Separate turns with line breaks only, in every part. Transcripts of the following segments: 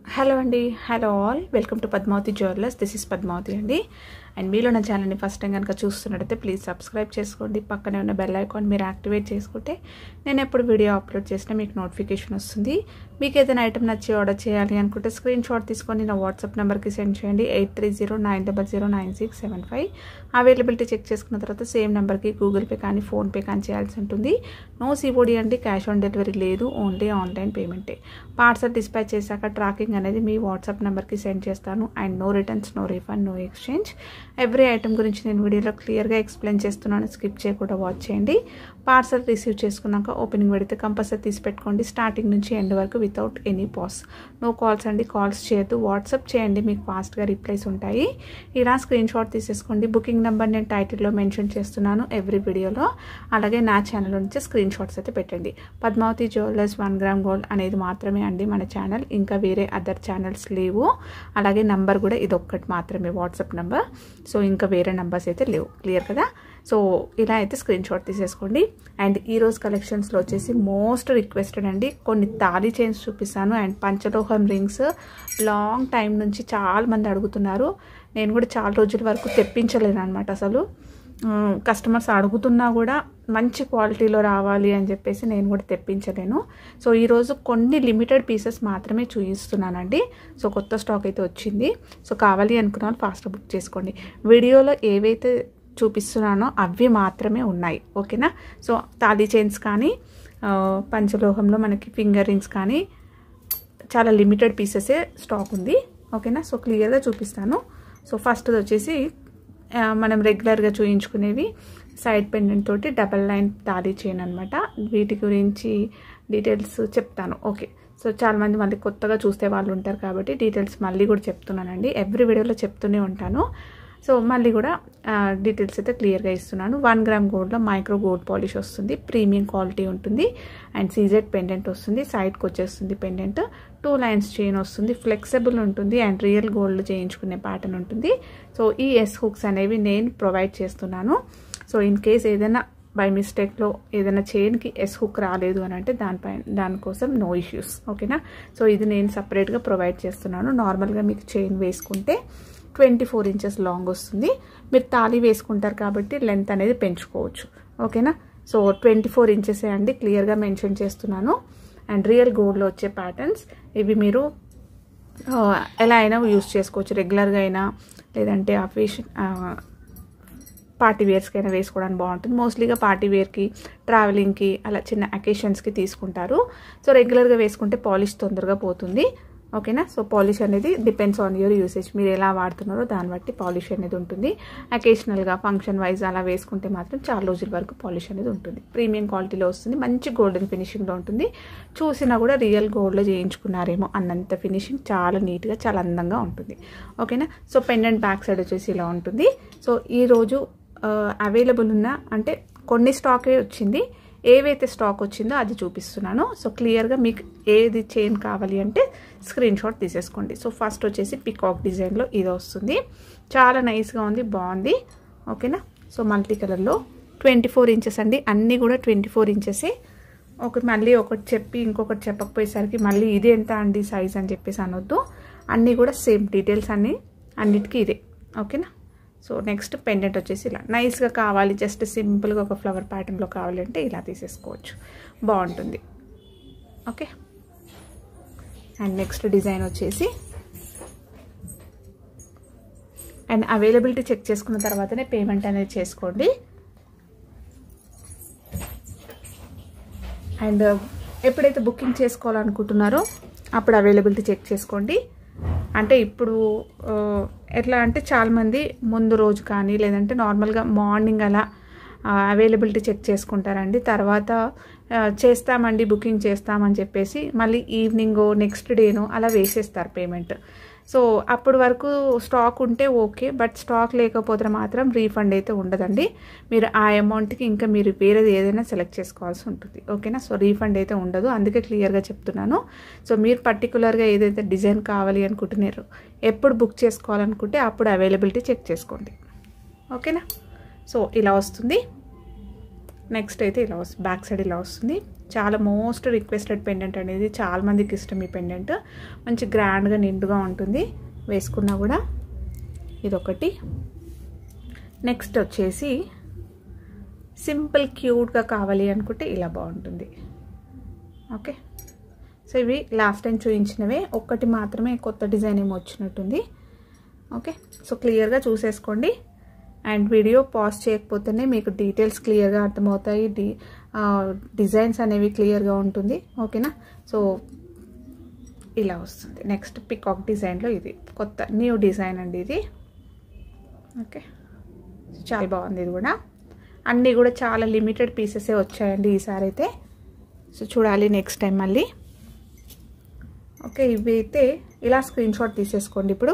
hello అండి hello all welcome to Padmavathi jewellers this is Padmavathi అండి and మీలో నా ఛానల్ని ఫస్ట్ టైం కనుక చూస్తున్నట్టయితే ప్లీజ్ సబ్స్క్రైబ్ చేసుకోండి పక్కనే ఉన్న బెల్ ఐకాన్ మీరు యాక్టివేట్ చేసుకుంటే నేను ఎప్పుడు వీడియో అప్లోడ్ చేసినా మీకు నోటిఫికేషన్ వస్తుంది మీకు ఏదైనా ఐటమ్ నచ్చి ఆర్డర్ చేయాలి అనుకుంటే స్క్రీన్ షాట్ తీసుకొని నా వాట్సాప్ నెంబర్కి సెండ్ చేయండి eight three zero nine double zero nine six seven five availability check చేసుకున్న తర్వాత సేమ్ నెంబర్కి గూగుల్ పే కానీ ఫోన్పే కానీ చేయాల్సి ఉంటుంది నో సిఓడి అంటే క్యాష్ ఆన్ డెలివరీ లేదు ఓన్లీ ఆన్లైన్ పేమెంటే పార్సల్ డిస్పాచ్ చేశాక ట్రాకింగ్ అనేది మీ వాట్సాప్ నెంబర్కి సెండ్ చేస్తాను and no returns no refund no exchange every item గురించి నేను వీడియోలో క్లియర్గా ఎక్స్ప్లెయిన్ చేస్తున్నాను స్కిప్ చేయకుండా వాచ్ చేయండి పార్సల్ రిసీవ్ చేసుకున్నాక ఓపెనింగ్ పెడితే కంపల్సరీ తీసి పెట్టుకోండి స్టార్టింగ్ నుంచి ఎండ్ వరకు without any pass no calls అండి కాల్స్ చేయొద్దు వాట్సాప్ చేయండి మీకు ఫాస్ట్గా రిప్లైస్ ఉంటాయి ఇలా స్క్రీన్ షాట్ తీసేసుకోండి బుకింగ్ నెంబర్ నేను టైటిల్లో మెన్షన్ చేస్తున్నాను ఎవ్రీ వీడియోలో అలాగే నా ఛానల్ నుంచి స్క్రీన్ షాట్స్ అయితే పెట్టండి Padmavathi jewellers one gram gold అనేది మాత్రమే అండి మన ఛానల్ ఇంకా వేరే అదర్ ఛానల్స్ లేవు అలాగే నంబర్ కూడా ఇది ఒక్కటి మాత్రమే వాట్సాప్ నెంబర్ సో ఇంకా వేరే నెంబర్స్ అయితే లేవు క్లియర్ కదా సో ఇలా అయితే స్క్రీన్ షాట్ తీసేసుకోండి అండ్ ఈరోజు కలెక్షన్స్లో వచ్చేసి మోస్ట్ రిక్వెస్టెడ్ అండి కొన్ని తాళీ చైన్స్ చూపిస్తాను అండ్ పంచలోహం రింగ్స్ లాంగ్ టైం నుంచి చాలా మంది అడుగుతున్నారు నేను కూడా చాలా రోజుల వరకు తెప్పించలేను అనమాట అసలు కస్టమర్స్ అడుగుతున్నా కూడా మంచి క్వాలిటీలో రావాలి అని చెప్పేసి నేను కూడా తెప్పించలేను సో ఈరోజు కొన్ని లిమిటెడ్ పీసెస్ మాత్రమే చూపిస్తున్నానండి సో కొత్త స్టాక్ అయితే వచ్చింది సో కావాలి అనుకున్న వాళ్ళు ఫాస్ట్ బుక్ చేసుకోండి వీడియోలో ఏవైతే చూపిస్తున్నానో అవి మాత్రమే ఉన్నాయి ఓకేనా సో తాళీ చైన్స్ కానీ పంచలోహంలో మనకి ఫింగర్ రింగ్స్ కానీ చాలా లిమిటెడ్ పీసెసే స్టాక్ ఉంది ఓకేనా సో క్లియర్గా చూపిస్తాను సో ఫస్ట్ వచ్చేసి మనం రెగ్యులర్గా చూయించుకునేవి సైడ్ పెండెంట్ తోటి డబల్ లైన్ తాళీ చైన్ అనమాట వీటి గురించి డీటెయిల్స్ చెప్తాను ఓకే సో చాలామంది మళ్ళీ కొత్తగా చూస్తే వాళ్ళు ఉంటారు కాబట్టి డీటెయిల్స్ మళ్ళీ కూడా చెప్తున్నానండి ఎవ్రీ వీడియోలో చెప్తూనే ఉంటాను సో మళ్ళీ కూడా డీటెయిల్స్ అయితే క్లియర్గా ఇస్తున్నాను వన్ గ్రామ్ గోల్డ్లో మైక్రో గోల్డ్ పాలిష్ వస్తుంది ప్రీమియం క్వాలిటీ ఉంటుంది అండ్ సీజెడ్ పెండెంట్ వస్తుంది సైడ్కి వచ్చేస్తుంది పెండెంట్ టూ లైన్స్ చైన్ వస్తుంది ఫ్లెక్సిబుల్ ఉంటుంది అండ్ రియల్ గోల్డ్ చేయించుకునే ప్యాటర్న్ ఉంటుంది సో ఈ ఎస్ హుక్స్ అనేవి నేను ప్రొవైడ్ చేస్తున్నాను సో ఇన్ కేస్ ఏదైనా బై మిస్టేక్లో ఏదైనా చైన్కి ఎస్ హుక్ రాలేదు అని అంటే దానిపై దానికోసం నో ఇష్యూస్ ఓకేనా సో ఇది నేను సపరేట్గా ప్రొవైడ్ చేస్తున్నాను నార్మల్గా మీకు చైన్ వేసుకుంటే ట్వంటీ ఫోర్ ఇంచెస్ లాంగ్ వస్తుంది మీరు తాళి వేసుకుంటారు కాబట్టి లెంత్ అనేది పెంచుకోవచ్చు ఓకేనా సో ట్వంటీ ఫోర్ ఇంచెసే అండి క్లియర్గా మెన్షన్ చేస్తున్నాను అండ్ రియల్ గోల్డ్లో వచ్చే ప్యాటర్న్స్ ఇవి మీరు ఎలా అయినా యూస్ చేసుకోవచ్చు రెగ్యులర్గా అయినా లేదంటే అఫీషన్ పార్టీ వేర్స్కి అయినా వేసుకోవడానికి బాగుంటుంది మోస్ట్లీగా పార్టీ వేర్కి ట్రావెలింగ్కి అలా చిన్న అకేషన్స్కి తీసుకుంటారు సో రెగ్యులర్గా వేసుకుంటే పాలిష్ తొందరగా పోతుంది ఓకేనా సో పాలిష్ అనేది డిపెండ్స్ ఆన్ యువర్ యూసేజ్ మీరు ఎలా వాడుతున్నారో దాన్ని బట్టి పాలిష్ అనేది ఉంటుంది అకేషనల్గా ఫంక్షన్ వైజ్ అలా వేసుకుంటే మాత్రం చాలా రోజుల వరకు పాలిష్ అనేది ఉంటుంది ప్రీమియం క్వాలిటీలో వస్తుంది మంచి గోల్డెన్ ఫినిషింగ్లో ఉంటుంది చూసినా కూడా రియల్ గోల్డ్లో చేయించుకున్నారేమో అన్నంత ఫినిషింగ్ చాలా నీట్గా చాలా అందంగా ఉంటుంది ఓకేనా సో పెండెంట్ బ్యాక్ సైడ్ వచ్చేసి ఇలా ఉంటుంది సో ఈరోజు అవైలబుల్ ఉన్న అంటే కొన్ని స్టాకే వచ్చింది ఏవైతే స్టాక్ వచ్చిందో అది చూపిస్తున్నాను సో క్లియర్గా మీకు ఏది చైన్ కావాలి అంటే స్క్రీన్ షాట్ తీసేసుకోండి సో ఫస్ట్ వచ్చేసి పికాక్ డిజైన్లో ఇది వస్తుంది చాలా నైస్గా ఉంది బాగుంది ఓకేనా సో మల్టీ కలర్లో ట్వంటీ ఫోర్ ఇంచెస్ అండి అన్నీ కూడా ట్వంటీ ఫోర్ ఇంచెసే ఒక మళ్ళీ ఒకటి చెప్పి ఇంకొకటి చెప్పకపోయేసరికి మళ్ళీ ఇది ఎంత అండి సైజ్ అని చెప్పేసి అనొద్దు అన్నీ కూడా సేమ్ డీటెయిల్స్ అన్నీ అన్నిటికీ ఇదే ఓకేనా సో నెక్స్ట్ పెండెంట్ వచ్చేసి ఇలా నైస్గా కావాలి జస్ట్ సింపుల్గా ఒక ఫ్లవర్ ప్యాటర్న్లో కావాలంటే ఇలా తీసేసుకోవచ్చు బాగుంటుంది ఓకే అండ్ నెక్స్ట్ డిజైన్ వచ్చేసి అండ్ అవైలబిలిటీ చెక్ చేసుకున్న తర్వాతనే పేమెంట్ అనేది చేసుకోండి అండ్ ఎప్పుడైతే బుకింగ్ చేసుకోవాలనుకుంటున్నారో అప్పుడు అవైలబిలిటీ చెక్ చేసుకోండి అంటే ఇప్పుడు ఎట్లా అంటే చాలామంది ముందు రోజు కానీ లేదంటే నార్మల్గా మార్నింగ్ అలా అవైలబిలిటీ చెక్ చేసుకుంటారండి తర్వాత చేస్తామండి బుకింగ్ చేస్తామని చెప్పేసి మళ్ళీ ఈవినింగ్ నెక్స్ట్ డేనో అలా వేసేస్తారు పేమెంట్ సో అప్పటి వరకు స్టాక్ ఉంటే ఓకే బట్ స్టాక్ లేకపోతే మాత్రం రీఫండ్ అయితే ఉండదండి మీరు ఆ అమౌంట్కి ఇంకా మీరు వేరేది ఏదైనా సెలెక్ట్ చేసుకోవాల్సి ఉంటుంది ఓకేనా సో రీఫండ్ అయితే ఉండదు అందుకే క్లియర్గా చెప్తున్నాను సో మీరు పర్టికులర్గా ఏదైతే డిజైన్ కావాలి అనుకుంటున్నారో ఎప్పుడు బుక్ చేసుకోవాలనుకుంటే అప్పుడు అవైలబిలిటీ చెక్ చేసుకోండి ఓకేనా సో ఇలా వస్తుంది నెక్స్ట్ అయితే ఇలా వస్తుంది బ్యాక్ సైడ్ ఇలా వస్తుంది చాలా మోస్ట్ రిక్వెస్టెడ్ పెండెంట్ అనేది చాలా మందికి ఇష్టం ఈ పెండెంట్ మంచి గ్రాండ్గా నిండుగా ఉంటుంది వేసుకున్నా కూడా ఇదొకటి నెక్స్ట్ వచ్చేసి సింపుల్ క్యూట్గా కావాలి అనుకుంటే ఇలా బాగుంటుంది ఓకే సో ఇవి లాస్ట్ టైం చూపించినవే ఒక్కటి మాత్రమే కొత్త డిజైన్ ఏమో వచ్చినట్టుంది ఓకే సో క్లియర్గా చూసేసుకోండి అండ్ వీడియో పాజ్ చేయకపోతేనే మీకు డీటెయిల్స్ క్లియర్గా అర్థమవుతాయి డి డిజైన్స్ అనేవి క్లియర్గా ఉంటుంది ఓకేనా సో ఇలా వస్తుంది నెక్స్ట్ పికాక్ డిజైన్లో ఇది కొత్త న్యూ డిజైన్ అండి ఇది ఓకే చాలా బాగుంది ఇది కూడా అన్నీ కూడా చాలా లిమిటెడ్ పీసెసే వచ్చాయండి ఈసారి అయితే సో చూడాలి నెక్స్ట్ టైం మళ్ళీ ఓకే ఇవి అయితే ఇలా స్క్రీన్ షాట్ తీసేసుకోండి ఇప్పుడు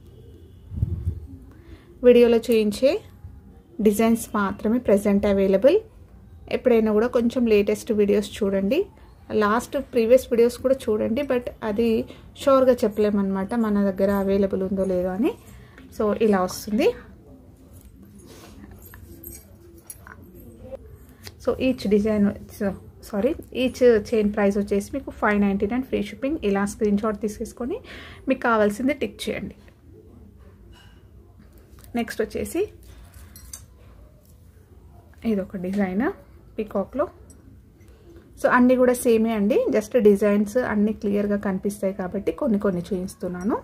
వీడియోలో చూయించే డిజైన్స్ మాత్రమే ప్రజెంట్ అవైలబుల్ ఎప్పుడైనా కూడా కొంచెం లేటెస్ట్ వీడియోస్ చూడండి లాస్ట్ ప్రీవియస్ వీడియోస్ కూడా చూడండి బట్ అది షోర్గా చెప్పలేమన్నమాట మన దగ్గర అవైలబుల్ ఉందో లేదో అని సో ఇలా వస్తుంది so each design sorry each chain price వచ్చేసి మీకు five ninety nine free shipping ఇలా స్క్రీన్ షాట్ తీసేసుకొని మీకు కావాల్సింది టిక్ చేయండి నెక్స్ట్ వచ్చేసి ఇది ఒక డిజైన్ పికాక్లో సో అన్నీ కూడా సేమే అండి జస్ట్ డిజైన్స్ అన్నీ క్లియర్గా కనిపిస్తాయి కాబట్టి కొన్ని కొన్ని చూపిస్తున్నాను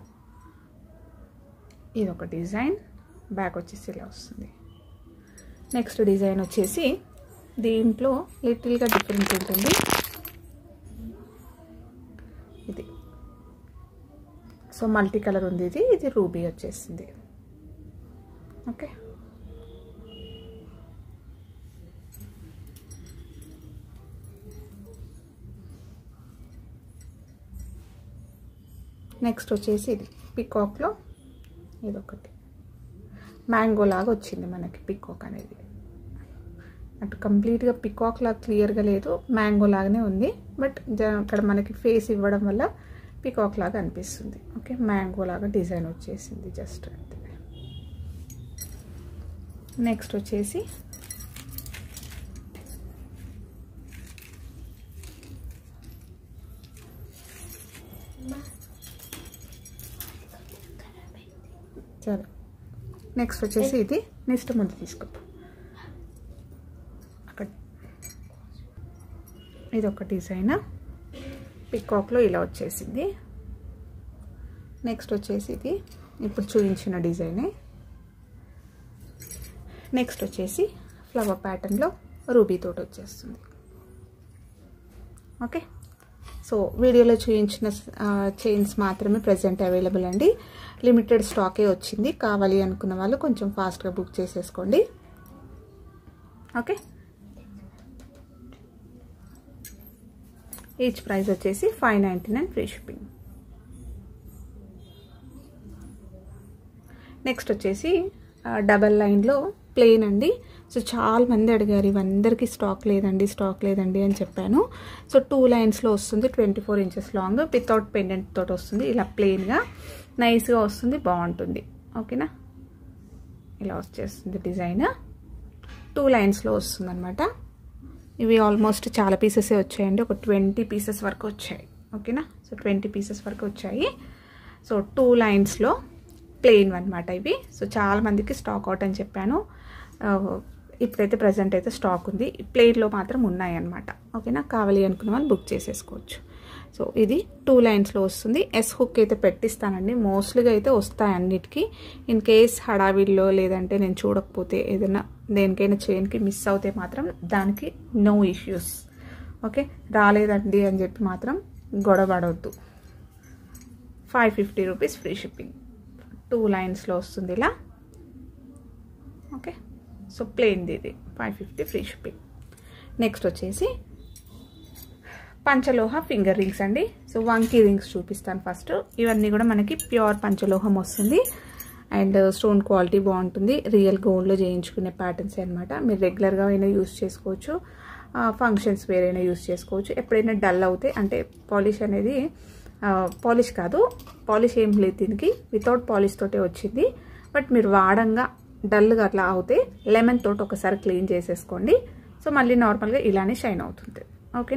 ఇది ఒక డిజైన్ బ్యాక్ వచ్చేసి ఇలా వస్తుంది నెక్స్ట్ డిజైన్ వచ్చేసి దీంట్లో లిటిల్గా డిఫరెన్స్ ఉంటుంది ఇది సో మల్టీ కలర్ ఉంది ఇది ఇది రూబీ వచ్చేసింది ఓకే నెక్స్ట్ వచ్చేసి ఇది పికాక్లో ఇదొకటి మ్యాంగో లాగా వచ్చింది మనకి పికాక్ అనేది అటు కంప్లీట్గా పికాక్ లాగా క్లియర్గా లేదు మ్యాంగో లాగానే ఉంది బట్ అక్కడ మనకి ఫేస్ ఇవ్వడం వల్ల పికాక్ లాగా అనిపిస్తుంది ఓకే మ్యాంగో లాగా డిజైన్ వచ్చేసింది జస్ట్ అంతే నెక్స్ట్ వచ్చేసి సరే నెక్స్ట్ వచ్చేసి ఇది నెక్స్ట్ ముందు తీసుకో అక్కడ ఇది ఒక డిజైన్ పికాక్లో ఇలా వచ్చేసింది నెక్స్ట్ వచ్చేసి ఇది ఇప్పుడు చూపించిన డిజైనే నెక్స్ట్ వచ్చేసి ఫ్లవర్ ప్యాటర్న్లో రూబీ తోటి వచ్చేస్తుంది ఓకే సో వీడియోలో చూపించిన చైన్స్ మాత్రమే ప్రజెంట్ అవైలబుల్ అండి లిమిటెడ్ స్టాకే వచ్చింది కావాలి అనుకున్న వాళ్ళు కొంచెం ఫాస్ట్గా బుక్ చేసేసుకోండి ఓకే ఈచ్ ప్రైస్ వచ్చేసి five ninety nine free shipping next వచ్చేసి డబల్ లైన్లో ప్లెయిన్ అండి సో చాలా మంది అడిగారు ఇవందరికీ స్టాక్ లేదండి స్టాక్ లేదండి అని చెప్పాను సో టూ లైన్స్లో వస్తుంది twenty four inches long without pendant తోటి వస్తుంది ఇలా ప్లెయిన్గా నైస్గా వస్తుంది బాగుంటుంది ఓకేనా ఇలా వచ్చేస్తుంది డిజైన్ టూ లైన్స్లో వస్తుంది అనమాట ఇవి ఆల్మోస్ట్ చాలా పీసెసే వచ్చాయండి ఒక ట్వంటీ పీసెస్ వరకు వచ్చాయి ఓకేనా సో ట్వంటీ పీసెస్ వరకు వచ్చాయి సో టూ లైన్స్లో ప్లెయిన్ అనమాట ఇవి సో చాలా మందికి స్టాక్ అవుట్ అని చెప్పాను ఇప్పుడైతే ప్రజెంట్ అయితే స్టాక్ ఉంది ప్లెయిన్లో మాత్రం ఉన్నాయన్నమాట ఓకేనా కావాలి అనుకున్న వాళ్ళు బుక్ చేసేసుకోవచ్చు సో ఇది టూ లైన్స్లో వస్తుంది ఎస్ హుక్ అయితే పెట్టిస్తానండి మోస్ట్లీగా అయితే వస్తాయి అన్నిటికీ ఇన్ కేస్ హడావిడిలో లేదంటే నేను చూడకపోతే ఏదైనా దేనికైనా చైన్కి మిస్ అవుతే మాత్రం దానికి నో ఇష్యూస్ ఓకే రాలేదండి అని చెప్పి మాత్రం గొడవడవద్దు five fifty rupees free shipping two లైన్స్లో వస్తుంది ఇలా ఓకే సో ప్లెయిన్ది ఇది five fifty free shipping next వచ్చేసి పంచలోహ ఫింగర్ రింగ్స్ అండి సో వంకీ రింగ్స్ చూపిస్తాను ఫస్ట్ ఇవన్నీ కూడా మనకి ప్యూర్ పంచలోహం వస్తుంది అండ్ స్టోన్ క్వాలిటీ బాగుంటుంది రియల్ గోల్డ్లో చేయించుకునే ప్యాటర్న్స్ అనమాట మీరు రెగ్యులర్గా అయినా యూస్ చేసుకోవచ్చు ఫంక్షన్స్ వేరైనా యూస్ చేసుకోవచ్చు ఎప్పుడైనా డల్ అవుతే అంటే పాలిష్ అనేది పాలిష్ కాదు పాలిష్ ఏం లేదు దీనికి వితౌట్ పాలిష్ తోటే వచ్చింది బట్ మీరు వాడంగా డల్గా అట్లా అవుతే లెమన్ తోటి ఒకసారి క్లీన్ చేసేసుకోండి సో మళ్ళీ నార్మల్గా ఇలానే షైన్ అవుతుంది ఓకేనా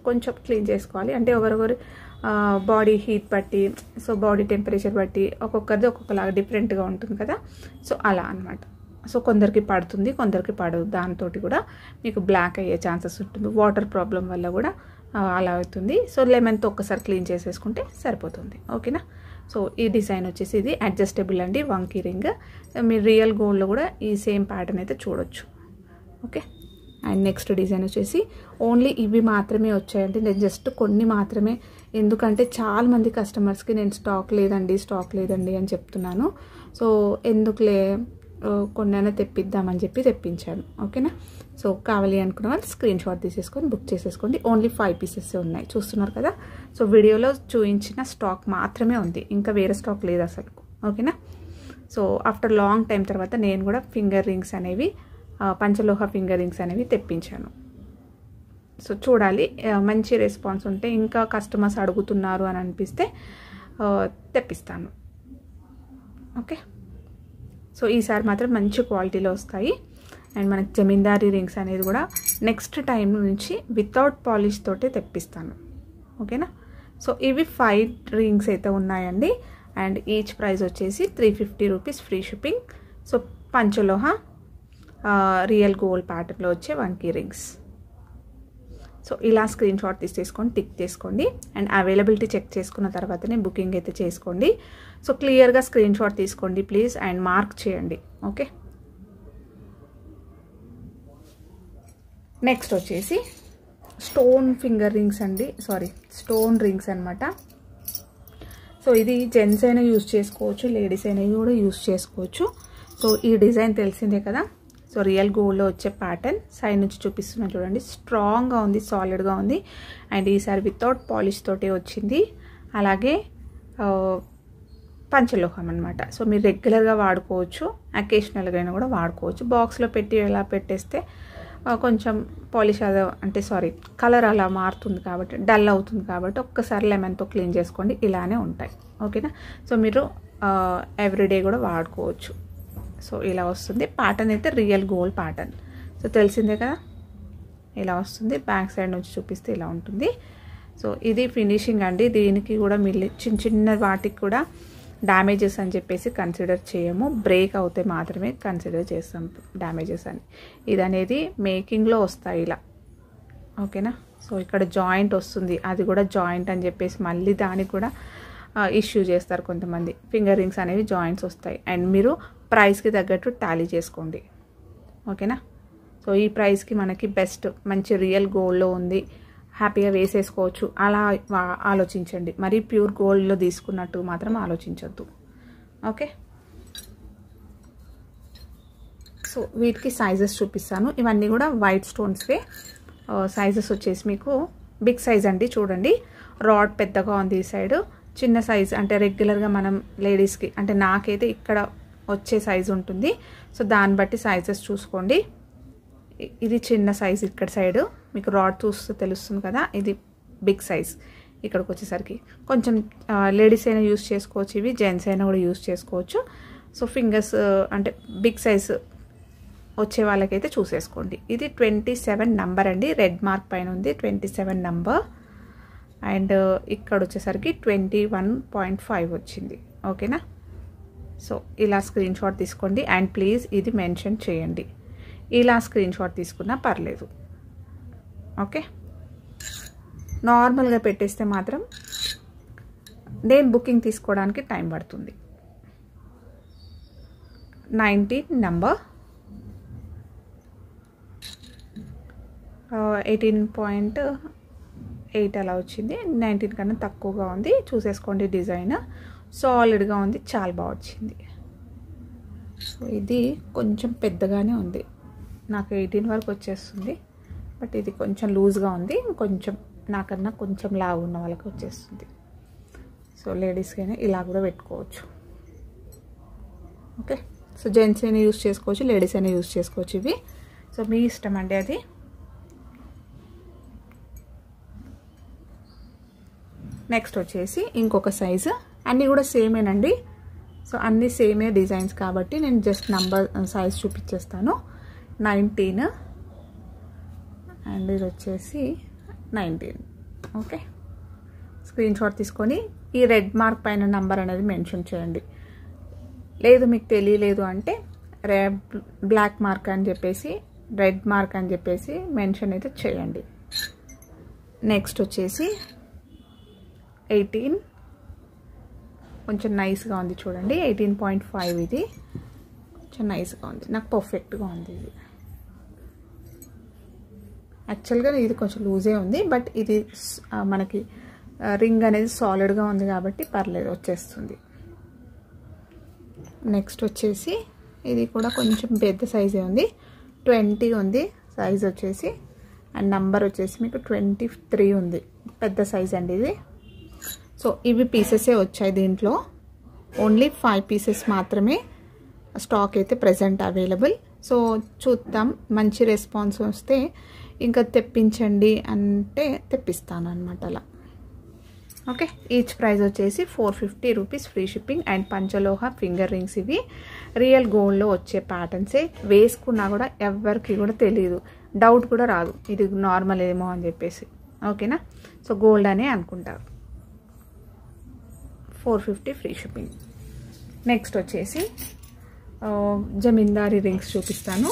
కొంచెం క్లీన్ చేసుకోవాలి అంటే ఎవరెవరు బాడీ హీట్ బట్టి సో బాడీ టెంపరేచర్ బట్టి ఒక్కొక్కరిది ఒక్కొక్కలాగా డిఫరెంట్గా ఉంటుంది కదా సో అలా అనమాట సో కొందరికి పడుతుంది కొందరికి పడదు దాంతో కూడా మీకు బ్లాక్ అయ్యే ఛాన్సెస్ ఉంటుంది వాటర్ ప్రాబ్లం వల్ల కూడా అలా అవుతుంది సో లెమన్తో ఒక్కసారి క్లీన్ చేసేసుకుంటే సరిపోతుంది ఓకేనా సో ఈ డిజైన్ వచ్చేసి ఇది అడ్జస్టబుల్ అండి వంకీ రింగ్ మీరు రియల్ గోల్డ్లో కూడా ఈ సేమ్ ప్యాటర్న్ అయితే చూడొచ్చు ఓకే అండ్ నెక్స్ట్ డిజైన్ వచ్చేసి ఓన్లీ ఇవి మాత్రమే వచ్చాయండి నేను జస్ట్ కొన్ని మాత్రమే ఎందుకంటే చాలా మంది కస్టమర్స్కి నేను స్టాక్ లేదండి స్టాక్ లేదండి అని చెప్తున్నాను సో ఎందుకులే కొన్నైనా తెప్పిద్దామని చెప్పి తెప్పించాను ఓకేనా సో కావాలి అనుకున్న వాళ్ళు స్క్రీన్ షాట్ తీసేసుకొని బుక్ చేసేసుకోండి ఓన్లీ ఫైవ్ పీసెస్ ఉన్నాయి చూస్తున్నారు కదా సో వీడియోలో చూపించిన స్టాక్ మాత్రమే ఉంది ఇంకా వేరే స్టాక్ లేదు అసలు ఓకేనా సో ఆఫ్టర్ లాంగ్ టైం తర్వాత నేను కూడా ఫింగర్ రింగ్స్ అనేవి పంచలోహ ఫింగర్ రింగ్స్ అనేవి తెప్పించాను సో చూడాలి మంచి రెస్పాన్స్ ఉంటే ఇంకా కస్టమర్స్ అడుగుతున్నారు అని అనిపిస్తే తెప్పిస్తాను ఓకే సో ఈసారి మాత్రం మంచి క్వాలిటీలో వస్తాయి అండ్ మనకి జమీందారీ రింగ్స్ అనేది కూడా నెక్స్ట్ టైం నుంచి వితౌట్ పాలిష్ తోటే తెప్పిస్తాను ఓకేనా సో ఇవి ఫైవ్ రింగ్స్ అయితే ఉన్నాయండి అండ్ ఈచ్ ప్రైస్ వచ్చేసి three fifty rupees free shipping so పంచలోహ రియల్ గోల్డ్ ప్యాటర్న్లో వచ్చే వంకీ రింగ్స్ సో ఇలా స్క్రీన్ షాట్ తీసేసుకొని టిక్ చేసుకోండి అండ్ అవైలబిలిటీ చెక్ చేసుకున్న తర్వాతనే బుకింగ్ అయితే చేసుకోండి సో క్లియర్గా స్క్రీన్ షాట్ తీసుకోండి ప్లీజ్ అండ్ మార్క్ చేయండి ఓకే నెక్స్ట్ వచ్చేసి స్టోన్ ఫింగర్ రింగ్స్ అండి సారీ స్టోన్ రింగ్స్ అనమాట సో ఇది జెంట్స్ అయినా యూజ్ చేసుకోవచ్చు లేడీస్ అయినా కూడా యూజ్ చేసుకోవచ్చు సో ఈ డిజైన్ తెలిసిందే కదా సో రియల్ గోల్డ్లో వచ్చే ప్యాటర్న్ సైడ్ నుంచి చూపిస్తున్నా చూడండి స్ట్రాంగ్గా ఉంది సాలిడ్గా ఉంది అండ్ ఈసారి వితౌట్ పాలిష్ తోటే వచ్చింది అలాగే పంచలోహం అనమాట సో మీరు రెగ్యులర్గా వాడుకోవచ్చు అకేషనల్గా అయినా కూడా వాడుకోవచ్చు బాక్స్లో పెట్టి ఎలా పెట్టేస్తే కొంచెం పాలిష్ అదే అంటే సారీ కలర్ అలా మారుతుంది కాబట్టి డల్ అవుతుంది కాబట్టి ఒక్కసారి లెమన్తో క్లీన్ చేసుకోండి ఇలానే ఉంటాయి ఓకేనా సో మీరు ఎవ్రీడే కూడా వాడుకోవచ్చు సో ఇలా వస్తుంది ప్యాటర్న్ అయితే రియల్ గోల్డ్ ప్యాటర్న్ సో తెలిసిందే కదా ఇలా వస్తుంది బ్యాక్ సైడ్ నుంచి చూపిస్తే ఇలా ఉంటుంది సో ఇది ఫినిషింగ్ అండి దీనికి కూడా మిల్లి చిన్న చిన్న వాటికి కూడా డ్యామేజెస్ అని చెప్పేసి కన్సిడర్ చేయము బ్రేక్ అవుతే మాత్రమే కన్సిడర్ చేస్తాం డ్యామేజెస్ అని ఇది అనేది మేకింగ్లో వస్తాయి ఇలా ఓకేనా సో ఇక్కడ జాయింట్ వస్తుంది అది కూడా జాయింట్ అని చెప్పేసి మళ్ళీ దానికి కూడా ఇష్యూ చేస్తారు కొంతమంది ఫింగర్ రింగ్స్ అనేవి జాయింట్స్ వస్తాయి అండ్ మీరు ప్రైస్కి తగ్గట్టు టాలీ చేసుకోండి ఓకేనా సో ఈ ప్రైస్కి మనకి బెస్ట్ మంచి రియల్ గోల్డ్లో ఉంది హ్యాపీగా వేసేసుకోవచ్చు అలా ఆలోచించండి మరి ప్యూర్ గోల్డ్లో తీసుకున్నట్టు మాత్రం ఆలోచించొద్దు ఓకే సో వీటికి సైజెస్ చూపిస్తాను ఇవన్నీ కూడా వైట్ స్టోన్స్వే సైజెస్ వచ్చేసి మీకు బిగ్ సైజ్ అండి చూడండి రాడ్ పెద్దగా ఉంది ఈ సైడ్ చిన్న సైజ్ అంటే రెగ్యులర్గా మనం లేడీస్కి అంటే నాకైతే ఇక్కడ వచ్చే సైజు ఉంటుంది సో దాన్ని బట్టి సైజెస్ చూసుకోండి ఇది చిన్న సైజ్ ఇక్కడ సైడ్ మీకు రాడ్ చూస్తే తెలుస్తుంది కదా ఇది బిగ్ సైజ్ ఇక్కడికి వచ్చేసరికి కొంచెం లేడీస్ అయినా యూస్ చేసుకోవచ్చు ఇవి జెంట్స్ అయినా కూడా యూస్ చేసుకోవచ్చు సో ఫింగర్స్ అంటే బిగ్ సైజ్ వచ్చే వాళ్ళకైతే చూసేసుకోండి ఇది ట్వంటీ సెవెన్ నంబర్ అండి రెడ్ మార్క్ పైన ఉంది ట్వంటీ సెవెన్ నంబర్ అండ్ ఇక్కడ వచ్చేసరికి ట్వంటీ వన్ పాయింట్ ఫైవ్ వచ్చింది ఓకేనా సో ఇలా స్క్రీన్ షాట్ తీసుకోండి అండ్ ప్లీజ్ ఇది మెన్షన్ చేయండి ఇలా స్క్రీన్ షాట్ తీసుకున్నా పర్లేదు ఓకే నార్మల్గా పెట్టేస్తే మాత్రం నేను బుకింగ్ తీసుకోవడానికి టైం పడుతుంది nineteen number eighteen point eight అలా వచ్చింది నైన్టీన్ కన్నా తక్కువగా ఉంది చూసేసుకోండి డిజైన్ సాలిడ్గా ఉంది చాలా బాగా వచ్చింది సో ఇది కొంచెం పెద్దగానే ఉంది నాకు ఎయిటీన్ వరకు వచ్చేస్తుంది బట్ ఇది కొంచెం లూజ్గా ఉంది కొంచెం నాకన్నా కొంచెం లావు ఉన్న వాళ్ళకి వచ్చేస్తుంది సో లేడీస్కైనా ఇలా కూడా పెట్టుకోవచ్చు ఓకే సో జెంట్స్ అయినా యూస్ చేసుకోవచ్చు లేడీస్ అయినా యూస్ చేసుకోవచ్చు ఇవి సో మీ ఇష్టం అండి అది నెక్స్ట్ వచ్చేసి ఇంకొక సైజు అన్నీ కూడా సేమేనండి సో అన్నీ సేమే డిజైన్స్ కాబట్టి నేను జస్ట్ నంబర్ సైజ్ చూపించేస్తాను నైన్టీన్ అండ్ ఇది వచ్చేసి నైన్టీన్ ఓకే స్క్రీన్ షాట్ తీసుకొని ఈ రెడ్ మార్క్ పైన నంబర్ అనేది మెన్షన్ చేయండి లేదు మీకు తెలియలేదు అంటే రే బ్లాక్ మార్క్ అని చెప్పేసి రెడ్ మార్క్ అని చెప్పేసి మెన్షన్ అయితే చేయండి నెక్స్ట్ వచ్చేసి ఎయిటీన్ కొంచెం నైస్గా ఉంది చూడండి ఎయిటీన్ పాయింట్ ఫైవ్ ఇది కొంచెం నైస్గా ఉంది నాకు పర్ఫెక్ట్గా ఉంది ఇది యాక్చువల్గా ఇది కొంచెం లూజే ఉంది బట్ ఇది మనకి రింగ్ అనేది సాలిడ్గా ఉంది కాబట్టి పర్లేదు వచ్చేస్తుంది నెక్స్ట్ వచ్చేసి ఇది కూడా కొంచెం పెద్ద సైజే ఉంది ట్వంటీ ఉంది సైజ్ వచ్చేసి అండ్ నంబర్ వచ్చేసి మీకు ట్వంటీ త్రీ ఉంది పెద్ద సైజ్ అండి ఇది సో ఇవి పీసెసే వచ్చాయి దీంట్లో ఓన్లీ ఫైవ్ పీసెస్ మాత్రమే స్టాక్ అయితే ప్రజెంట్ అవైలబుల్ సో చూద్దాం మంచి రెస్పాన్స్ వస్తే ఇంకా తెప్పించండి అంటే తెప్పిస్తాను అనమాట అలా ఓకే ఈచ్ ప్రైస్ వచ్చేసి four fifty rupees free shipping and పంచలోహ ఫింగర్ రింగ్స్ ఇవి రియల్ గోల్డ్లో వచ్చే ప్యాటర్న్సే వేసుకున్నా కూడా ఎవరికి కూడా తెలియదు డౌట్ కూడా రాదు ఇది నార్మల్ ఏమో అని చెప్పేసి ఓకేనా సో గోల్డ్ అనే అనుకుంటారు four fifty free shipping next వచ్చేసి జమీందారీ రింగ్స్ చూపిస్తాను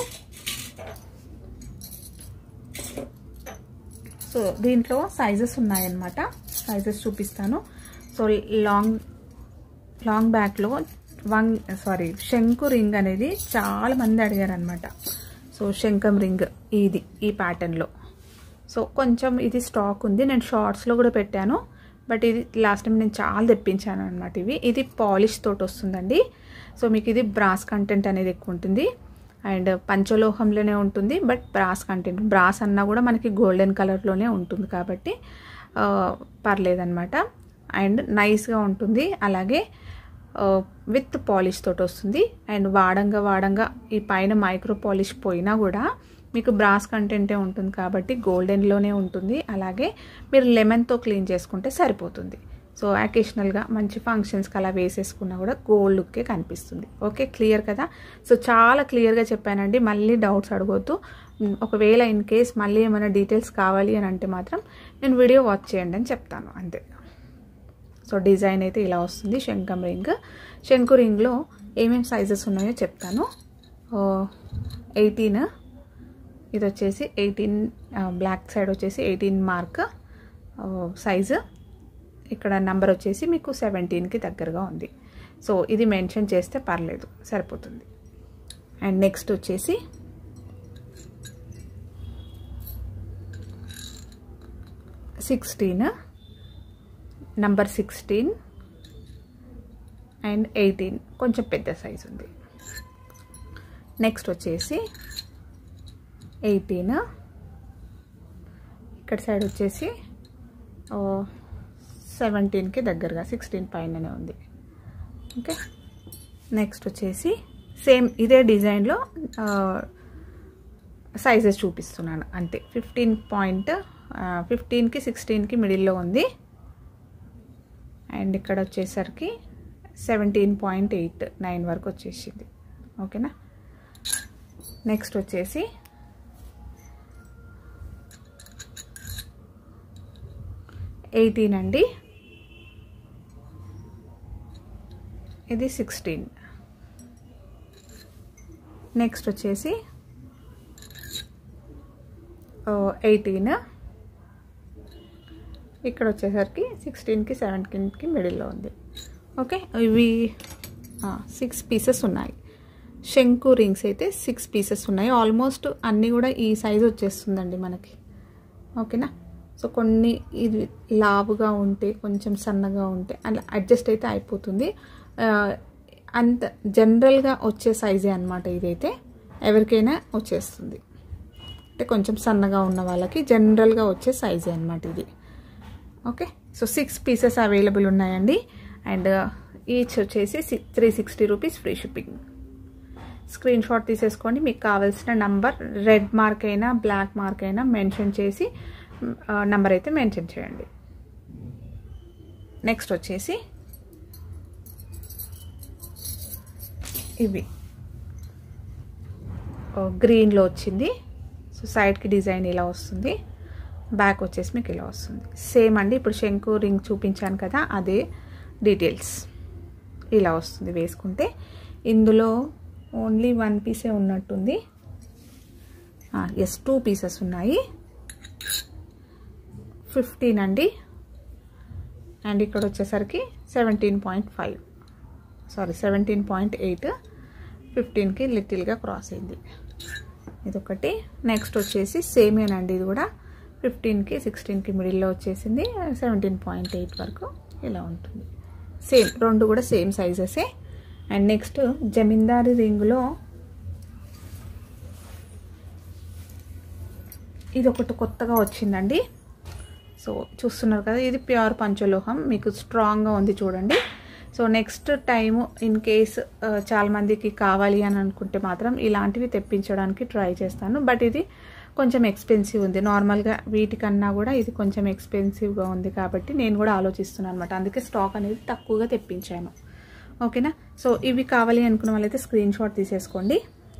సో దీంట్లో సైజెస్ ఉన్నాయన్నమాట సైజెస్ చూపిస్తాను సో లాంగ్ లాంగ్ బ్యాక్లో వంగ్ సారీ శంకు రింగ్ అనేది చాలా మంది అడిగారు అనమాట సో శంఖం రింగ్ ఇది ఈ ప్యాటర్న్లో సో కొంచెం ఇది స్టాక్ ఉంది నేను షార్ట్స్లో కూడా పెట్టాను బట్ ఇది లాస్ట్ టైం నేను చాలా తెప్పించాను అనమాట ఇవి ఇది పాలిష్ తోటి వస్తుందండి సో మీకు ఇది బ్రాస్ కంటెంట్ అనేది ఎక్కువ ఉంటుంది అండ్ పంచలోహంలోనే ఉంటుంది బట్ బ్రాస్ కంటెంట్ బ్రాస్ అన్నా కూడా మనకి గోల్డెన్ కలర్లోనే ఉంటుంది కాబట్టి పర్లేదన్నమాట అండ్ నైస్గా ఉంటుంది అలాగే విత్ పాలిష్ తోటి వస్తుంది అండ్ వాడంగా వాడంగా ఈ పైన మైక్రో పాలిష్ పోయినా కూడా మీకు బ్రాస్ కంటెంటే ఉంటుంది కాబట్టి గోల్డెన్లోనే ఉంటుంది అలాగే మీరు లెమన్తో క్లీన్ చేసుకుంటే సరిపోతుంది సో అకేషనల్గా మంచి ఫంక్షన్స్కి అలా వేసేసుకున్నా కూడా గోల్డ్ లుక్కే కనిపిస్తుంది ఓకే క్లియర్ కదా సో చాలా క్లియర్గా చెప్పానండి మళ్ళీ డౌట్స్ అడగొద్దు ఒకవేళ ఇన్ కేస్ మళ్ళీ ఏమైనా డీటెయిల్స్ కావాలి అని అంటే మాత్రం నేను వీడియో వాచ్ చేయండి అని చెప్తాను అంతే సో డిజైన్ అయితే ఇలా వస్తుంది శంఖం రింగ్ శంకు రింగ్లో ఏమేమి సైజెస్ ఉన్నాయో చెప్తాను ఎయిటీన్ ఇది వచ్చేసి ఎయిటీన్ బ్లాక్ సైడ్ వచ్చేసి ఎయిటీన్ మార్క్ సైజు ఇక్కడ నెంబర్ వచ్చేసి మీకు సెవెంటీన్కి దగ్గరగా ఉంది సో ఇది మెన్షన్ చేస్తే పర్లేదు సరిపోతుంది అండ్ నెక్స్ట్ వచ్చేసి sixteen number sixteen and eighteen కొంచెం పెద్ద సైజు ఉంది నెక్స్ట్ వచ్చేసి ఎయిటీన్ ఇక్కడ సైడ్ వచ్చేసి సెవెంటీన్కి దగ్గరగా సిక్స్టీన్ పైననే ఉంది ఓకే నెక్స్ట్ వచ్చేసి సేమ్ ఇదే డిజైన్లో సైజెస్ చూపిస్తున్నాను అంతే ఫిఫ్టీన్ పాయింట్ ఫిఫ్టీన్కి సిక్స్టీన్కి మిడిల్లో ఉంది అండ్ ఇక్కడ వచ్చేసరికి సెవెంటీన్ పాయింట్ ఎయిట్ నైన్ వరకు వచ్చేసింది ఓకేనా నెక్స్ట్ వచ్చేసి ఎయిటీన్ అండి ఇది సిక్స్టీన్ నెక్స్ట్ వచ్చేసి ఎయిటీన్ ఇక్కడ వచ్చేసరికి సిక్స్టీన్కి సెవెంటీన్కి మిడిల్లో ఉంది ఓకే ఇవి సిక్స్ పీసెస్ ఉన్నాయి శంకు రింగ్స్ అయితే సిక్స్ పీసెస్ ఉన్నాయి ఆల్మోస్ట్ అన్నీ కూడా ఈ సైజ్ వచ్చేస్తుందండి మనకి ఓకేనా సో కొన్ని ఇది లావుగా ఉంటే కొంచెం సన్నగా ఉంటే అలా అడ్జస్ట్ అయితే అయిపోతుంది అంత జనరల్గా వచ్చే సైజే అనమాట ఇదైతే ఎవరికైనా వచ్చేస్తుంది అంటే కొంచెం సన్నగా ఉన్న వాళ్ళకి జనరల్గా వచ్చే సైజే అనమాట ఇది okay so six pieces available ఉన్నాయండి అండ్ ఈచ్ వచ్చేసి six three sixty rupees free shipping screen shot తీసేసుకోండి మీకు కావాల్సిన నంబర్ రెడ్ మార్క్ అయినా బ్లాక్ మార్క్ అయినా మెన్షన్ చేసి నంబర్ అయితే మెన్షన్ చేయండి నెక్స్ట్ వచ్చేసి ఇవి గ్రీన్లో వచ్చింది సో సైడ్కి డిజైన్ ఇలా వస్తుంది బ్యాక్ వచ్చేసి మీకు ఇలా వస్తుంది సేమ్ అండి ఇప్పుడు శంకు రింగ్ చూపించాను కదా అదే డీటెయిల్స్ ఇలా వస్తుంది వేసుకుంటే ఇందులో ఓన్లీ వన్ పీసే ఉన్నట్టుంది ఎస్ టూ పీసెస్ ఉన్నాయి ఫిఫ్టీన్ అండి అండ్ ఇక్కడ వచ్చేసరికి seventeen point five sorry seventeen point eight ఫిఫ్టీన్కి లిటిల్గా క్రాస్ అయింది ఇదొకటి నెక్స్ట్ వచ్చేసి సేమేనండి ఇది కూడా ఫిఫ్టీన్కి సిక్స్టీన్కి మిడిల్లో వచ్చేసింది సెవెంటీన్ పాయింట్ ఎయిట్ వరకు ఇలా ఉంటుంది సేమ్ రెండు కూడా సేమ్ సైజెసే అండ్ నెక్స్ట్ జమీందారీ రింగులో ఇది ఒకటి కొత్తగా వచ్చిందండి సో చూస్తున్నారు కదా ఇది ప్యూర్ పంచలోహం మీకు స్ట్రాంగ్గా ఉంది చూడండి so next time in case చాలామందికి కావాలి అని అనుకుంటే మాత్రం ఇలాంటివి తెప్పించడానికి ట్రై చేస్తాను బట్ ఇది కొంచెం ఎక్స్పెన్సివ్ ఉంది నార్మల్గా వీటికన్నా కూడా ఇది కొంచెం ఎక్స్పెన్సివ్గా ఉంది కాబట్టి నేను కూడా ఆలోచిస్తున్నాను అనమాట అందుకే స్టాక్ అనేది తక్కువగా తెప్పించాను ఓకేనా సో ఇవి కావాలి అనుకున్న వాళ్ళైతే స్క్రీన్ షాట్ తీసేసుకోండి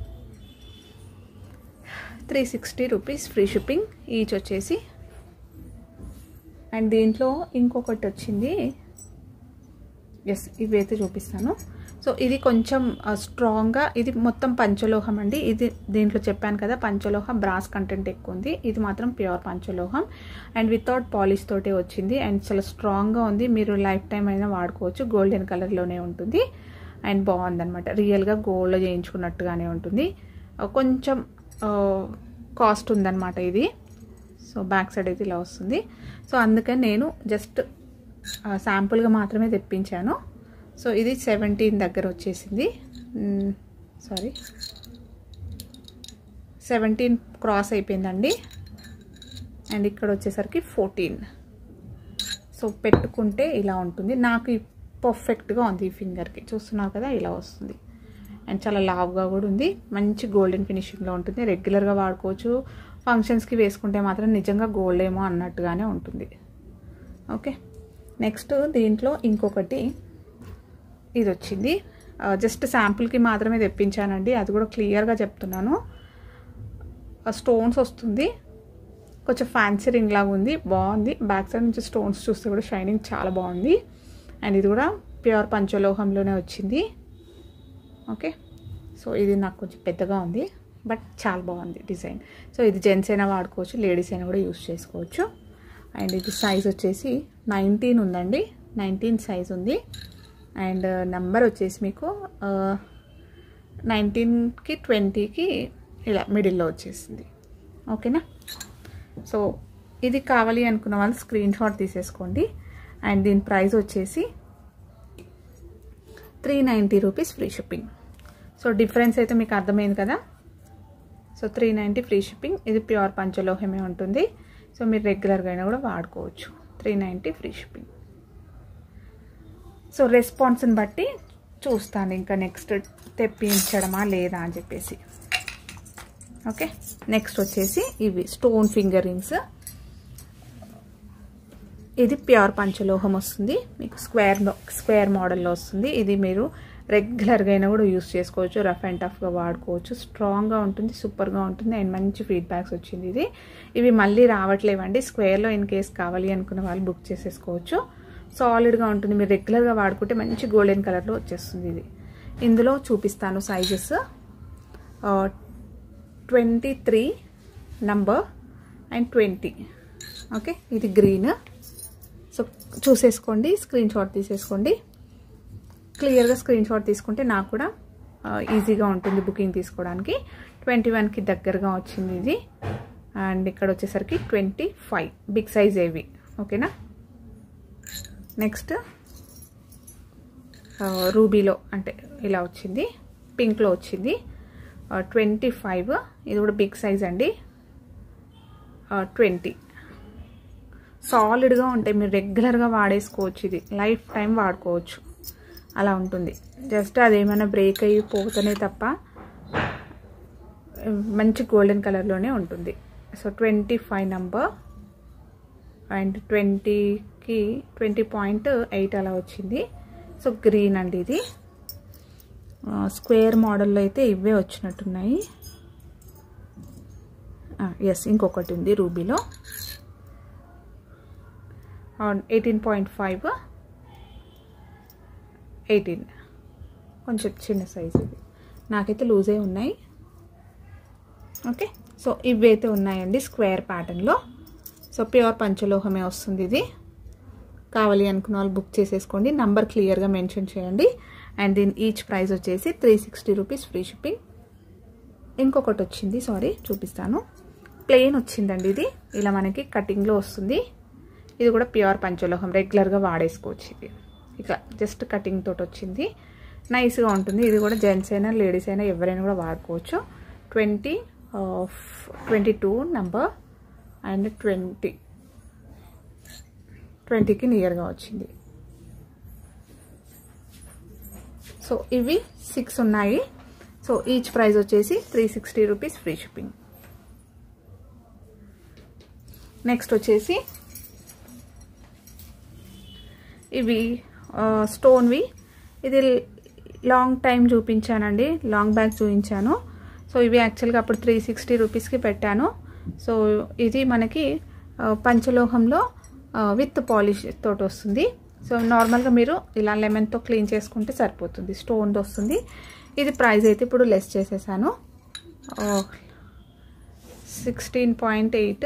three sixty rupees free shipping each వచ్చేసి అండ్ దీంట్లో ఇంకొకటి వచ్చింది ఎస్ ఇవి అయితే చూపిస్తాను సో ఇది కొంచెం స్ట్రాంగ్గా ఇది మొత్తం పంచలోహం అండి ఇది దీంట్లో చెప్పాను కదా పంచలోహం బ్రాస్ కంటెంట్ ఎక్కువ ఉంది ఇది మాత్రం ప్యూర్ పంచలోహం అండ్ వితౌట్ పాలిష్ తోటే వచ్చింది అండ్ చాలా స్ట్రాంగ్గా ఉంది మీరు లైఫ్ టైం అయినా వాడుకోవచ్చు గోల్డెన్ కలర్లోనే ఉంటుంది అండ్ బాగుందనమాట రియల్గా గోల్డ్లో చేయించుకున్నట్టుగానే ఉంటుంది కొంచెం కాస్ట్ ఉందన్నమాట ఇది సో బ్యాక్ సైడ్ అయితే ఇలా వస్తుంది సో అందుకని నేను జస్ట్ శాంపుల్గా మాత్రమే తెప్పించాను సో ఇది సెవెంటీన్ దగ్గర వచ్చేసింది సారీ సెవెంటీన్ క్రాస్ అయిపోయిందండి అండ్ ఇక్కడ వచ్చేసరికి ఫోర్టీన్ సో పెట్టుకుంటే ఇలా ఉంటుంది నాకు పర్ఫెక్ట్గా ఉంది ఈ ఫింగర్కి చూస్తున్నారు కదా ఇలా వస్తుంది అండ్ చాలా లావుగా కూడా ఉంది మంచి గోల్డెన్ ఫినిషింగ్లో ఉంటుంది రెగ్యులర్గా వాడుకోవచ్చు ఫంక్షన్స్కి వేసుకుంటే మాత్రం నిజంగా గోల్డ్ ఏమో అన్నట్టుగానే ఉంటుంది ఓకే నెక్స్ట్ దీంట్లో ఇంకొకటి ఇది వచ్చింది జస్ట్ శాంపుల్కి మాత్రమే తెప్పించానండి అది కూడా క్లియర్గా చెప్తున్నాను స్టోన్స్ వస్తుంది కొంచెం ఫ్యాన్సీ రింగ్ లాగా ఉంది బాగుంది బ్యాక్ సైడ్ నుంచి స్టోన్స్ చూస్తే కూడా షైనింగ్ చాలా బాగుంది అండ్ ఇది కూడా ప్యూర్ పంచలోహంలోనే వచ్చింది ఓకే సో ఇది నాకు కొంచెం పెద్దగా ఉంది బట్ చాలా బాగుంది డిజైన్ సో ఇది జెంట్స్ అయినా వాడుకోవచ్చు లేడీస్ అయినా కూడా యూస్ చేసుకోవచ్చు అండ్ ఇది సైజ్ వచ్చేసి నైన్టీన్ ఉందండి నైన్టీన్ సైజ్ ఉంది అండ్ నెంబర్ వచ్చేసి మీకు నైన్టీన్కి ట్వంటీకి ఇలా మిడిల్లో వచ్చేసింది ఓకేనా సో ఇది కావాలి అనుకున్న వాళ్ళు స్క్రీన్ షాట్ తీసేసుకోండి అండ్ దీని ప్రైస్ వచ్చేసి three ninety rupees free shipping so difference అయితే మీకు అర్థమైంది కదా so three ninety free shipping ఇది ప్యూర్ పంచలోహమే ఉంటుంది సో మీరు రెగ్యులర్గా అయినా కూడా వాడుకోవచ్చు three ninety free shipping so రెస్పాన్స్ని బట్టి చూస్తాను ఇంకా నెక్స్ట్ తెప్పించడమా లేదా అని చెప్పేసి ఓకే నెక్స్ట్ వచ్చేసి ఇవి స్టోన్ ఫింగర్ రింగ్స్ ఇది ప్యూర్ పంచలోహం వస్తుంది మీకు స్క్వేర్ స్క్వేర్ మోడల్లో వస్తుంది ఇది మీరు రెగ్యులర్గా అయినా కూడా యూస్ చేసుకోవచ్చు రఫ్ అండ్ టఫ్గా వాడుకోవచ్చు స్ట్రాంగ్గా ఉంటుంది సూపర్గా ఉంటుంది అండ్ మంచి ఫీడ్బ్యాక్స్ వచ్చింది ఇది ఇవి మళ్ళీ రావట్లేవండి స్క్వేర్లో ఇన్ కేస్ కావాలి అనుకున్న వాళ్ళు బుక్ చేసేసుకోవచ్చు సాలిడ్గా ఉంటుంది మీరు రెగ్యులర్గా వాడుకుంటే మంచి గోల్డెన్ కలర్లో వచ్చేస్తుంది ఇది ఇందులో చూపిస్తాను sizes twenty three number and twenty okay ఇది గ్రీన్ సో చూసేసుకోండి స్క్రీన్ షాట్ తీసేసుకోండి క్లియర్గా స్క్రీన్ షాట్ తీసుకుంటే నాకు కూడా ఈజీగా ఉంటుంది బుకింగ్ తీసుకోవడానికి ట్వంటీ వన్కి దగ్గరగా వచ్చింది ఇది అండ్ ఇక్కడ వచ్చేసరికి ట్వంటీ ఫైవ్ బిగ్ సైజ్ ఏవి ఓకేనా నెక్స్ట్ రూబీలో అంటే ఇలా వచ్చింది పింక్లో వచ్చింది ట్వంటీ ఫైవ్ ఇది కూడా బిగ్ సైజ్ అండి ట్వంటీ సాలిడ్గా ఉంటాయి మీరు రెగ్యులర్గా వాడేసుకోవచ్చు ఇది లైఫ్ టైం వాడుకోవచ్చు అలా ఉంటుంది జస్ట్ అదేమైనా బ్రేక్ అయ్యి పోతేనే తప్ప మంచి గోల్డెన్ కలర్లోనే ఉంటుంది so twenty five number and ట్వంటీకి ట్వంటీ పాయింట్ ఎయిట్ అలా వచ్చింది సో గ్రీన్ అండి ఇది స్క్వేర్ మోడల్లో అయితే ఇవే వచ్చినట్టున్నాయి ఎస్ ఇంకొకటి ఉంది రూబీలో ఎయిటీన్ పాయింట్ ఫైవ్ ఎయిటీన్ కొంచెం చిన్న సైజ్ ఇది నాకైతే లూజే ఉన్నాయి ఓకే సో ఇవి అయితే ఉన్నాయండి స్క్వేర్ ప్యాటర్న్లో సో ప్యూర్ పంచలోహమే వస్తుంది ఇది కావాలి అనుకున్న వాళ్ళు బుక్ చేసేసుకోండి నంబర్ క్లియర్గా మెన్షన్ చేయండి అండ్ దీని ఈచ్ ప్రైస్ వచ్చేసి three sixty rupees free shipping ఇంకొకటి వచ్చింది సారీ చూపిస్తాను ప్లెయిన్ వచ్చిందండి ఇది ఇలా మనకి కటింగ్లో వస్తుంది ఇది కూడా ప్యూర్ పంచలోహం రెగ్యులర్గా వాడేసుకోవచ్చు ఇది ఇక జస్ట్ కటింగ్ తోటి వచ్చింది నైస్గా ఉంటుంది ఇది కూడా జెంట్స్ అయినా లేడీస్ అయినా ఎవరైనా కూడా వాడుకోవచ్చు twenty twenty two number and twenty ట్వంటీకి నియర్గా వచ్చింది సో ఇవి సిక్స్ ఉన్నాయి సో ఈచ్ ప్రైస్ వచ్చేసి three sixty rupees free shipping next వచ్చేసి ఇవి స్టోన్వి ఇది లాంగ్ టైం చూపించానండి లాంగ్ బ్యాగ్ చూపించాను సో ఇవి యాక్చువల్గా అప్పుడు త్రీ సిక్స్టీ రూపీస్కి పెట్టాను సో ఇది మనకి పంచలోహంలో విత్ పాలిష్ తోటి వస్తుంది సో నార్మల్గా మీరు ఇలా లెమన్తో క్లీన్ చేసుకుంటే సరిపోతుంది స్టోన్ది వస్తుంది ఇది ప్రైస్ అయితే ఇప్పుడు లెస్ చేసేసాను సిక్స్టీన్ పాయింట్ ఎయిట్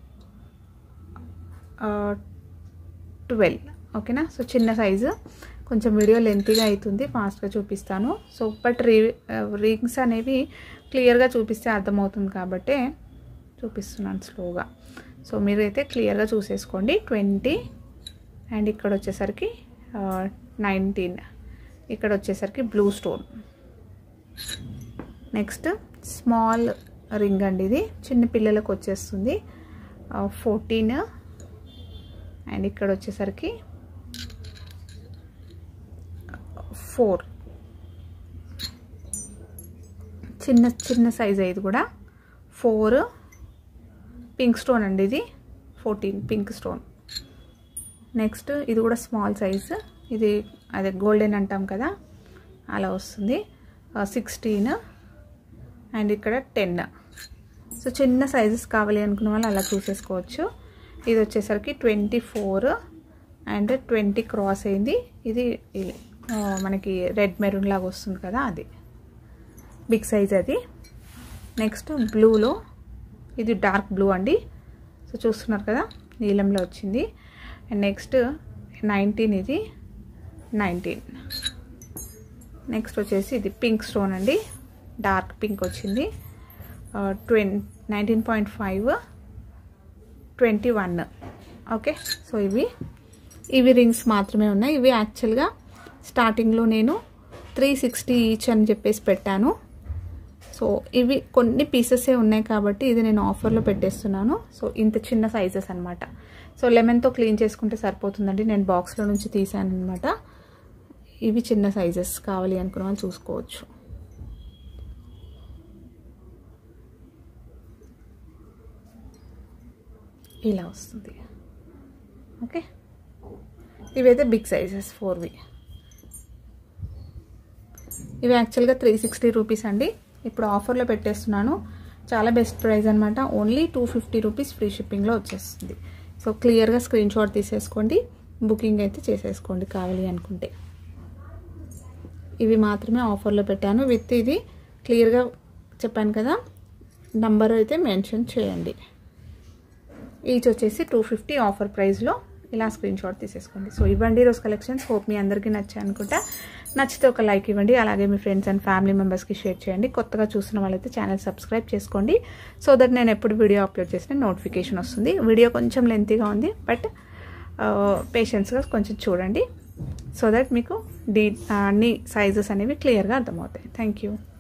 ట్వెల్వ్ ఓకేనా సో చిన్న సైజు కొంచెం వీడియో లెంతీగా అవుతుంది ఫాస్ట్గా చూపిస్తాను సో బట్ రీ రింగ్స్ అనేవి క్లియర్గా చూపిస్తే అర్థమవుతుంది కాబట్టి చూపిస్తున్నాను స్లోగా సో మీరైతే క్లియర్గా చూసేసుకోండి ట్వంటీ అండ్ ఇక్కడ వచ్చేసరికి నైన్టీన్ ఇక్కడ వచ్చేసరికి blue stone next small ring అండి ఇది చిన్న పిల్లలకు వచ్చేస్తుంది ఫోర్టీన్ అండ్ ఇక్కడ వచ్చేసరికి ఫోర్ చిన్న చిన్న సైజ్ ఇది కూడా ఫోర్ పింక్ స్టోన్ అండి ఇది ఫోర్టీన్ పింక్ స్టోన్ నెక్స్ట్ ఇది కూడా స్మాల్ సైజ్ ఇది అదే గోల్డెన్ అంటాం కదా అలా వస్తుంది సిక్స్టీన్ అండ్ ఇక్కడ టెన్ సో చిన్న సైజెస్ కావాలి అనుకున్న వాళ్ళు అలా చూసేసుకోవచ్చు ఇది వచ్చేసరికి twenty four and twenty cross అయింది ఇది మనకి రెడ్ మెరూన్ లాగా వస్తుంది కదా అది బిగ్ సైజ్ అది నెక్స్ట్ బ్లూలో ఇది డార్క్ బ్లూ అండి సో చూస్తున్నారు కదా నీలంలో వచ్చింది అండ్ నెక్స్ట్ నైన్టీన్ ఇది నైన్టీన్ నెక్స్ట్ వచ్చేసి ఇది పింక్ స్టోన్ అండి డార్క్ పింక్ వచ్చింది ట్వం nineteen point five twenty one okay so ఇవి ఇవి రింగ్స్ మాత్రమే ఉన్నాయి ఇవి యాక్చువల్గా స్టార్టింగ్లో నేను త్రీ సిక్స్టీ ఈచ్ అని చెప్పేసి పెట్టాను సో ఇవి కొన్ని పీసెసే ఉన్నాయి కాబట్టి ఇది నేను ఆఫర్లో పెట్టేస్తున్నాను సో ఇంత చిన్న సైజెస్ అనమాట సో లెమన్తో క్లీన్ చేసుకుంటే సరిపోతుందండి నేను బాక్స్లో నుంచి తీసాను అనమాట ఇవి చిన్న సైజెస్ కావాలి అనుకున్న వాళ్ళు చూసుకోవచ్చు ఇలా వస్తుంది ఓకే ఇవైతే బిగ్ సైజెస్ ఫోర్వి ఇవి యాక్చువల్గా త్రీ సిక్స్టీ రూపీస్ అండి ఇప్పుడు ఆఫర్లో పెట్టేస్తున్నాను చాలా బెస్ట్ ప్రైస్ అనమాట only two fifty rupees free షిప్పింగ్లో వచ్చేస్తుంది సో క్లియర్గా స్క్రీన్ షాట్ తీసేసుకోండి బుకింగ్ అయితే చేసేసుకోండి కావాలి అనుకుంటే ఇవి మాత్రమే ఆఫర్లో పెట్టాను విత్ ఇది క్లియర్గా చెప్పాను కదా నంబర్ అయితే మెన్షన్ చేయండి ఈచ్ వచ్చేసి టూ ఫిఫ్టీ ఆఫర్ ప్రైస్లో ఇలా స్క్రీన్ షాట్ తీసేసుకోండి సో ఇవ్వండి ఈరోజు కలెక్షన్స్ హోప్ మీ అందరికీ నచ్చాయి అనుకుంటా నచ్చితే ఒక లైక్ ఇవ్వండి అలాగే మీ ఫ్రెండ్స్ అండ్ ఫ్యామిలీ మెంబర్స్కి షేర్ చేయండి కొత్తగా చూసిన వాళ్ళైతే ఛానల్ సబ్స్క్రైబ్ చేసుకోండి సో దట్ నేను ఎప్పుడు వీడియో అప్లోడ్ చేసిన నోటిఫికేషన్ వస్తుంది వీడియో కొంచెం లెంతీగా ఉంది బట్ పేషెన్స్గా కొంచెం చూడండి సో దట్ మీకు డీ అన్ని సైజెస్ అనేవి క్లియర్గా అర్థమవుతాయి థ్యాంక్ యూ